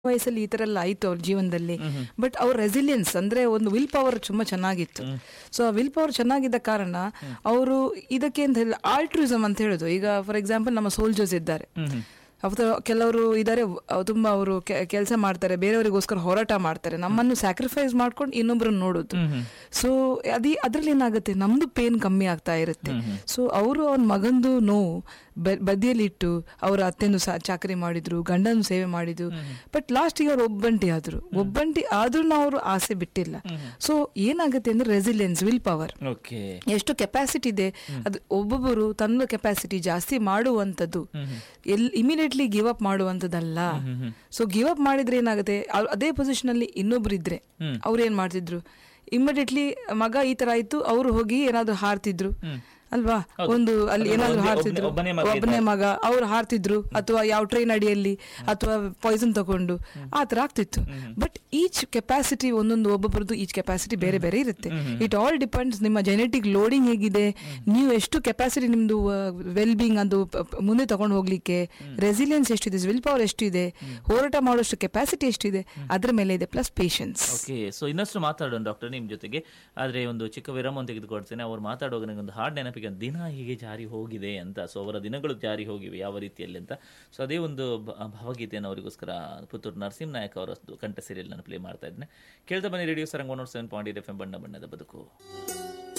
ವಯಸ್ಸಲ್ಲಿ ಈ ತರ ಎಲ್ಲ ಆಯ್ತು ಅವ್ರ ಜೀವನದಲ್ಲಿ ಬಟ್ ಅವ್ರ ರೆಸಿಲಿಯನ್ಸ್ ಅಂದ್ರೆ ಒಂದು ವಿಲ್ ಪವರ್ ತುಂಬಾ ಚೆನ್ನಾಗಿತ್ತು ಸೊ ಆ ವಿಲ್ ಪವರ್ ಚೆನ್ನಾಗಿದ್ದ ಕಾರಣ ಅವರು ಇದಕ್ಕೆ ಅಂತ ಹೇಳಿ ಆಲ್ಟ್ರಿಸಮ್ ಅಂತ ಹೇಳುದು ಈಗ ಫಾರ್ ಎಕ್ಸಾಂಪಲ್ ನಮ್ಮ ಸೋಲ್ಜರ್ಸ್ ಇದ್ದಾರೆ ಅವತ್ತು ಕೆಲವರು ಇದ್ದಾರೆ ತುಂಬಾ ಅವರು ಕೆಲಸ ಮಾಡ್ತಾರೆ ಬೇರೆಯವರಿಗೋಸ್ಕರ ಹೋರಾಟ ಮಾಡ್ತಾರೆ ನಮ್ಮನ್ನು ಸ್ಯಾಕ್ರಿಫೈಸ್ ಮಾಡ್ಕೊಂಡು ಇನ್ನೊಬ್ರನ್ನ ನೋಡೋದು ಸೊ ಅದೇ ಅದ್ರಲ್ಲಿ ಏನಾಗುತ್ತೆ ನಮ್ದು ಪೇನ್ ಕಮ್ಮಿ ಆಗ್ತಾ ಇರುತ್ತೆ ಸೊ ಅವರು ಅವನ ಮಗಂದು ನೋವು ಬ- ಬದಿಯಲ್ಲಿ ಇಟ್ಟು ಅವರ ಅತ್ತೆನು ಸಹ ಚಾಕರಿ ಮಾಡಿದ್ರು ಗಂಡನು ಸೇವೆ ಮಾಡಿದ್ರು ಬಟ್ ಲಾಸ್ಟಿಗೆ ಅವ್ರು ಒಬ್ಬಂಟಿ ಆದ್ರು ಒಬ್ಬಂಟಿ ಆದ್ರೂ ಅವರು ಆಸೆ ಬಿಟ್ಟಿಲ್ಲ ಸೊ ಏನಾಗುತ್ತೆ ಅಂದ್ರೆ ರೆಸಿಲಿಯನ್ಸ್ ವಿಲ್ ಪವರ್ ಓಕೆ ಎಷ್ಟು ಕೆಪಾಸಿಟಿ ಇದೆ ಅದು ಒಬ್ಬೊಬ್ಬರು ತನ್ನ ಕೆಪಾಸಿಟಿ ಜಾಸ್ತಿ ಮಾಡುವಂಥದ್ದು ಎಲ್ ಇಮಿಡಿಯೇಟ್ಲಿ ಗಿವ್ ಅಪ್ ಮಾಡುವಂಥದ್ದಲ್ಲ ಸೊ ಗಿವ್ ಅಪ್ ಮಾಡಿದ್ರೆ ಏನಾಗುತ್ತೆ ಅವ್- ಅದೇ ಪೊಸಿಷನ್ ಅಲ್ಲಿ ಇನ್ನೊಬ್ರು ಇದ್ರೆ ಅವ್ರು ಏನ್ ಮಾಡ್ತಿದ್ರು ಇಮಿಡಿಯೇಟ್ಲಿ ಮಗ ಈ ತರ ಆಯ್ತು ಅವ್ರು ಹೋಗಿ ಏನಾದ್ರು ಹಾರ್ತಿದ್ರು ಅಲ್ವಾ ಒಂದು ಅಲ್ಲಿ ಅದು ಏನಾದ್ರು ಒಬ್ಬನೇ- ಹಾರ್ತಿದ್ರು ಒಬ್ಬನೇ ಮಗ ಒಬ್ಬನೇ ಮಗ ಅವ್ರು ಹಾರ್ತಿದ್ರು ಅಥವಾ ಯಾವ ಟ್ರೈನ್ ಅಡಿಯಲ್ಲಿ ಅಥವಾ ಪಾಯ್ಸನ್ ತಗೊಂಡು ಆ ತರ ಆಗ್ತಿತ್ತು ಬಟ್ ಈಚ್ ಕೆಪಾಸಿಟಿ ಒಂದೊಂದು ಒಬ್ಬೊಬ್ಬರದ್ದು ಈಚ್ ಕೆಪಾಸಿಟಿ ಬೇರೆ ಬೇರೆ ಇರುತ್ತೆ ಇಟ್ ಆಲ್ ಡಿಪೆಂಡ್ಸ್ ನಿಮ್ಮ ಜೆನೆಟಿಕ್ ಲೋಡಿಂಗ್ ಹೇಗಿದೆ ನೀವು ಎಷ್ಟು ಕೆಪಾಸಿಟಿ ನಿಮ್ದು ವೆಲ್ ಬೀಂಗ್ ಅದು ಪ- ಪ- ಮುಂದೆ ತಗೊಂಡು ಹೋಗ್ಲಿಕ್ಕೆ ರೆಸಿಲಿಯನ್ಸ್ ಎಷ್ಟಿದೆ ವಿಲ್ ಪವರ್ ಎಷ್ಟಿದೆ ಹೋರಾಟ ಮಾಡುವಷ್ಟು ಕೆಪಾಸಿಟಿ ಎಷ್ಟಿದೆ ಅದ್ರ ಮೇಲೆ ಇದೆ ಪ್ಲಸ್ ಪೇಷನ್ಸ್ ಓಕೆ ಸೊ ಇನ್ನಷ್ಟು ಮಾತಾಡೋಣ ಡಾಕ್ಟರ್ ನಿಮ್ಮ ಜೊತೆಗೆ ಆದರೆ ಒಂದು ಚಿಕ್ಕ ವಿರಾಮ ತೆಗೆದುಕೊಡ್ತೇನೆ ಅವ್ರು ಮಾತಾಡುವಾಗ ನನಗೊಂದು ಹಾರ್ಡ್ ನೆನಪಿಗೆ ಒಂದು ದಿನ ಹೀಗೆ ಜಾರಿ ಹೋಗಿದೆ ಅಂತ ಸೊ ಅವರ ದಿನಗಳು ಜಾರಿ ಹೋಗಿವೆ ಯಾವ ರೀತಿಯಲ್ಲಿ ಅಂತ ಸೊ ಅದೇ ಒಂದು ಭ- ಭಾವಗೀತೆಯನ್ನು ಅವರಿಗೋಸ್ಕರ ಪುತ್ತೂರು ನರಸಿಂಹ ನಾಯಕ್ ಅವರ ಕಂಠ ಸೀರಿಯಲ್ ನಾನು ಪ್ಲೇ ಮಾಡ್ತಾ ಇದ್ದೇನೆ ಕೇಳ್ತಾ ಬನ್ನಿ radio Sarang one seven point F M ಬಣ್ಣ ಬಣ್ಣದ ಬದುಕು